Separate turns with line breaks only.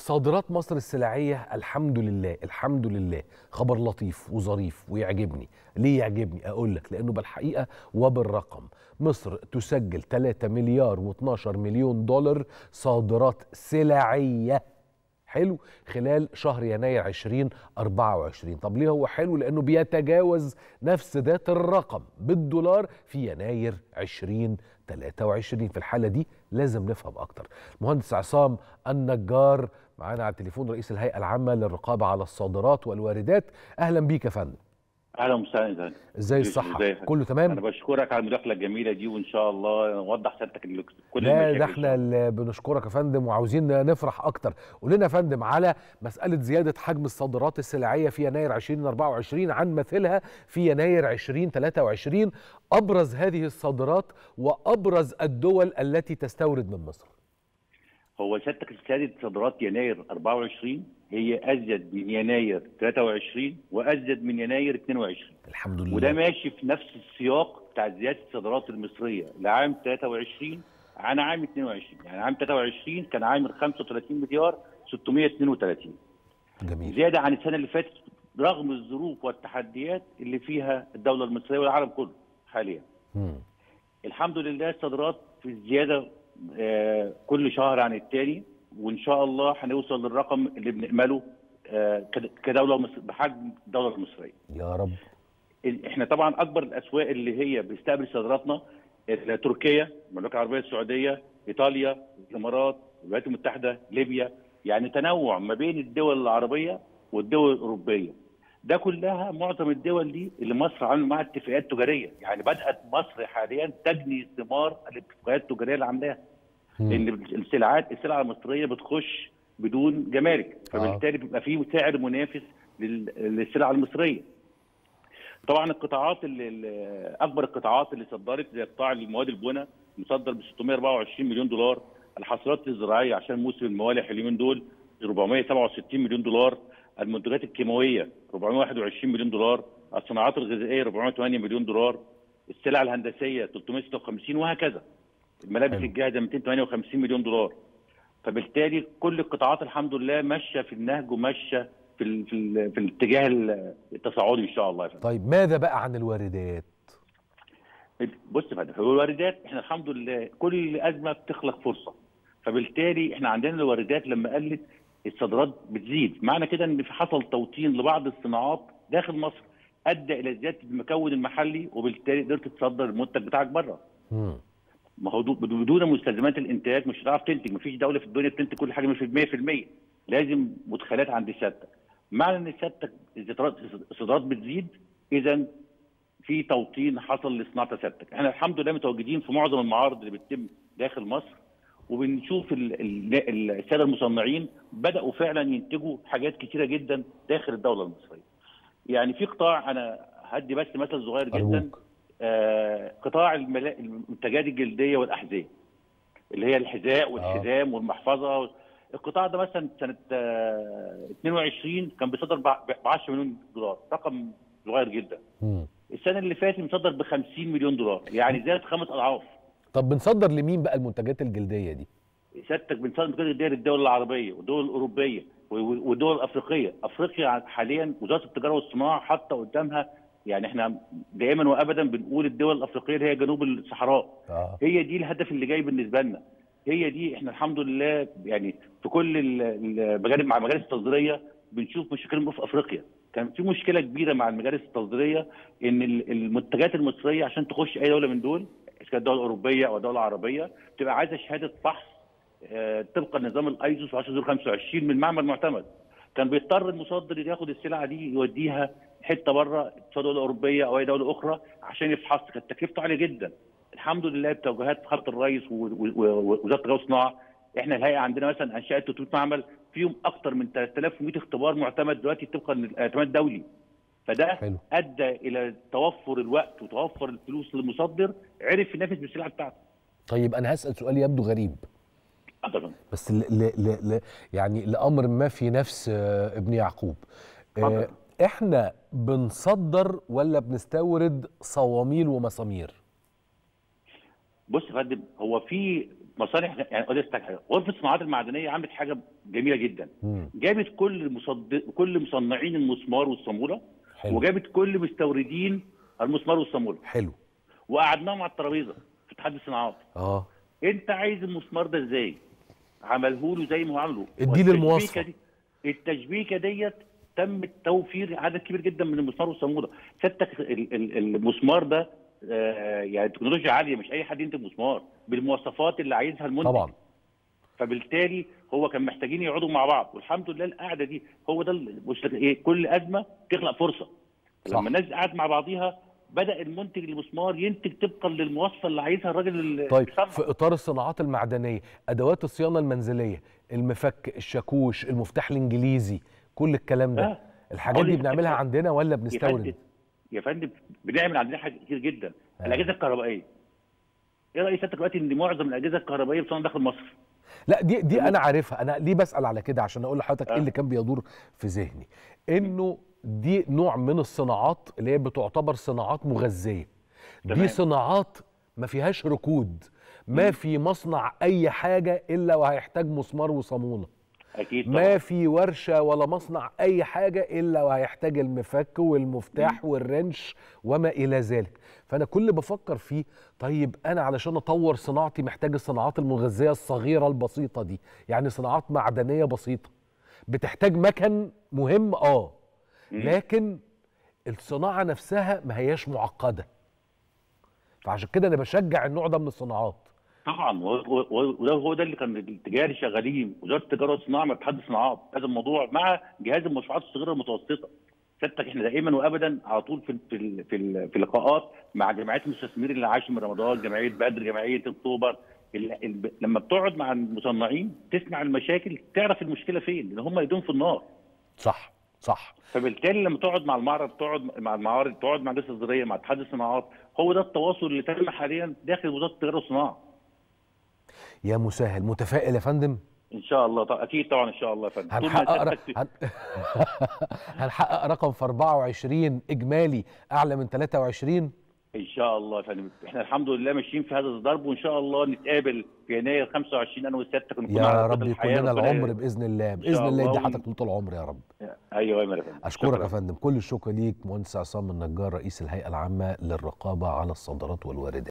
صادرات مصر السلعيه الحمد لله الحمد لله خبر لطيف وظريف ويعجبني ليه يعجبني اقول لك لانه بالحقيقه وبالرقم مصر تسجل 3 مليار و12 مليون دولار صادرات سلعيه حلو خلال شهر يناير 2024 طب ليه هو حلو لانه بيتجاوز نفس ذات الرقم بالدولار في يناير 2023 في الحاله دي لازم نفهم اكتر المهندس عصام النجار معانا على التليفون رئيس الهيئه العامه للرقابه على الصادرات والواردات اهلا بيك يا فندم
اهلا وسهلا
ازاي الصحه كله تمام
انا بشكرك على المداخله الجميله دي وان شاء الله نوضح سيادتك اللي كل
لا ده احنا اللي بنشكرك يا فندم وعاوزين نفرح اكتر قول لنا يا فندم على مساله زياده حجم الصادرات السلعيه في يناير 2024 عن مثلها في يناير 2023 ابرز هذه الصادرات وابرز الدول التي تستورد من مصر
هو سيادتك زياده صادرات يناير 24 هي ازيد من يناير 23 وازيد من يناير 22
الحمد لله
وده ماشي في نفس السياق بتاع زياده الصادرات المصريه لعام 23 عن عام 22 يعني عام 23 كان عامل 35 مليار 632
جميل
زياده عن السنه اللي فاتت رغم الظروف والتحديات اللي فيها الدوله المصريه والعالم كله حاليا
مم.
الحمد لله الصادرات في الزياده آه كل شهر عن التاني وان شاء الله هنوصل للرقم اللي بنأمله آه كدوله مصر بحجم الدوله المصريه.
يا رب
احنا طبعا اكبر الاسواق اللي هي بتستقبل صادراتنا تركيا، المملكه العربيه السعوديه، ايطاليا، الامارات، الولايات المتحده، ليبيا، يعني تنوع ما بين الدول العربيه والدول الاوروبيه. ده كلها معظم الدول دي اللي مصر عامله معاها اتفاقات تجاريه، يعني بدات مصر حاليا تجني ثمار الاتفاقات التجاريه اللي عاملاها. لان السلعات السلعه المصريه بتخش بدون جمارك فبالتالي بيبقى في سعر منافس للسلع المصريه. طبعا القطاعات اللي اكبر القطاعات اللي صدرت زي قطاع المواد البناء مصدر ب 624 مليون دولار، الحاصلات الزراعيه عشان موسم الموالح اليومين دول 467 مليون دولار، المنتجات الكيماويه 421 مليون دولار، الصناعات الغذائيه 408 مليون دولار، السلع الهندسيه 356 وهكذا. الملابس الجاهزه 258 مليون دولار فبالتالي كل القطاعات الحمد لله ماشيه في النهج وماشيه في ال في, ال في الاتجاه التصاعدي ان شاء الله يا فندم.
طيب ماذا بقى عن الواردات؟
بص يا فندم هو الواردات احنا الحمد لله كل ازمه بتخلق فرصه فبالتالي احنا عندنا الواردات لما قلت الصادرات بتزيد معنى كده ان في حصل توطين لبعض الصناعات داخل مصر ادى الى زياده المكون المحلي وبالتالي قدرت تصدر المنتج بتاعك بره. ما هو بدون مستلزمات الانتاج مش هتعرف تنتج مفيش دوله في الدنيا بتنتج كل حاجه في 100% لازم مدخلات عند سيادتك معنى ان سيادتك الصادرات بتزيد اذا في توطين حصل لصناعه سيادتك احنا الحمد لله متواجدين في معظم المعارض اللي بتتم داخل مصر وبنشوف الساده المصنعين بداوا فعلا ينتجوا حاجات كتيره جدا داخل الدوله المصريه يعني في قطاع انا هدي بس مثل صغير جدا
أرجوك.
آه قطاع الملا... المنتجات الجلديه والاحذيه اللي هي الحذاء والحزام والمحفظه القطاع ده مثلا سنه آه 22 كان بيصدر ب 10 مليون دولار رقم صغير جدا
مم.
السنه اللي فاتت مصدر ب 50 مليون دولار يعني زاد خمس اضعاف
طب بنصدر لمين بقى المنتجات الجلديه دي؟
سيادتك بنصدر المنتجات الجلديه للدول العربيه والدول الاوروبيه والدول الافريقيه افريقيا حاليا وزاره التجاره والصناعه حاطه قدامها يعني احنا دائما وابدا بنقول الدول الافريقيه اللي هي جنوب الصحراء
آه.
هي دي الهدف اللي جاي بالنسبه لنا هي دي احنا الحمد لله يعني في كل المجالس مع المجالس التصديريه بنشوف مشاكل في افريقيا كان في مشكله كبيره مع المجالس التصديريه ان المنتجات المصريه عشان تخش اي دوله من دول اذا كانت دوله اوروبيه او دوله عربيه بتبقى عايزه شهاده فحص آه طبقا نظام الايزو 10025 من معمل معتمد كان بيضطر المصدر ياخد السلعه دي يوديها حته بره دوله اوروبيه او اي دوله اخرى عشان يفحص كانت تكلفته عاليه جدا الحمد لله بتوجيهات خط الرئيس ووزاره التجاره والصناعه احنا الهيئه عندنا مثلا انشات 300 معمل فيهم اكثر من 3100 اختبار معتمد دلوقتي طبقا للاعتماد الدولي فده
حلو.
ادى الى توفر الوقت وتوفر الفلوس للمصدر عرف ينافس بالسلعه بتاعته
طيب انا هسال سؤال يبدو غريب
طبعا
بس ل ل ل ل يعني لامر ما في نفس آه، ابن يعقوب آه،
اتفضل.
احنا بنصدر ولا بنستورد صواميل ومسامير
بص يا فندم هو في مصانع يعني أقول لك حاجة، غرفه الصناعات المعدنيه عملت حاجه جميله جدا
مم.
جابت كل مصد... كل مصنعين المسمار والصاموله
حلو
وجابت كل مستوردين المسمار والصاموله
حلو
وقعدناهم على الترابيزه في اتحاد الصناعات
اه
انت عايز المسمار ده ازاي؟ عمله له زي ما هو عامله
اديه للمواصفة.
والتشبيكة دي التشبيكه ديت تم توفير عدد كبير جدا من المسمار والصاموله سيادتك ال- ال- المسمار ده آه، يعني تكنولوجيا عاليه مش اي حد ينتج مسمار بالمواصفات اللي عايزها المنتج
طبعا
فبالتالي هو كان محتاجين يقعدوا مع بعض والحمد لله القعده دي هو ده ال- مش ايه كل ازمه تخلق فرصه
صح.
لما الناس قعدت مع بعضيها بدا المنتج المسمار ينتج طبقا للمواصفه اللي عايزها الراجل اللي
طيب
بيصنع.
في اطار الصناعات المعدنيه ادوات الصيانه المنزليه المفك الشاكوش المفتاح الانجليزي كل الكلام ده
آه.
الحاجات دي
أقول لك
بنعملها
حاجة.
عندنا ولا
يا فندم
بنستورد
يا فندم بنعمل عندنا حاجات كتير جدا
آه.
الاجهزه الكهربائيه ايه راي سيادتك دلوقتي ان معظم الاجهزه الكهربائيه بتصنع داخل مصر
لا دي دي انا عارفها انا ليه بسال على كده عشان اقول لحضرتك ايه
آه.
اللي كان بيدور في ذهني انه دي نوع من الصناعات اللي هي بتعتبر صناعات مغذيه دي
تمام.
صناعات ما فيهاش ركود ما في مصنع اي حاجه الا وهيحتاج مسمار وصامونه
اكيد طبعا
ما في ورشه ولا مصنع اي حاجه الا وهيحتاج المفك والمفتاح والرنش وما الى ذلك فانا كل اللي بفكر فيه طيب انا علشان اطور صناعتي محتاج الصناعات المغذيه الصغيره البسيطه دي يعني صناعات معدنيه بسيطه بتحتاج مكن مهم اه لكن الصناعه نفسها ما هياش معقده فعشان كده انا بشجع النوع ده من الصناعات
طبعا و- و- و- وده هو ده اللي كان التجاري شغالين وزاره التجاره والصناعه مع اتحاد الصناعات هذا الموضوع مع جهاز المشروعات الصغيره والمتوسطه سيادتك احنا دائما وابدا على طول في في ال- في, ال- في لقاءات مع جمعيات المستثمرين اللي عاشوا من رمضان جمعيه بدر جمعيه اكتوبر ال- ال- لما بتقعد مع المصنعين تسمع المشاكل تعرف المشكله فين لان هم ايدهم في النار
صح صح
فبالتالي لما تقعد مع المعرض تقعد مع المعارض تقعد مع الهندسه الزراعيه مع اتحاد الصناعات هو ده التواصل اللي تم حاليا داخل وزاره التجاره والصناعه
يا مسهل متفائل يا فندم
ان شاء الله طبعا اكيد طبعا ان شاء الله يا فندم طول ما
هنحقق ر...
سيادتك-
هن... هنحقق رقم في 24 اجمالي اعلى من 23
ان شاء الله يا فندم احنا الحمد لله ماشيين في هذا الضرب وان شاء الله نتقابل في يناير 25 انا وسيادتك ونكون
يا
على
رب
قدر
يكون
الحياة.
لنا
ربنا-
العمر باذن الله باذن
شاء
الله
الله
يدي
ون-
حضرتك طول العمر يا رب
ايوه يا فندم
اشكرك
شكراً.
يا فندم كل الشكر ليك مهندس عصام النجار رئيس الهيئه العامه للرقابه على الصادرات والواردات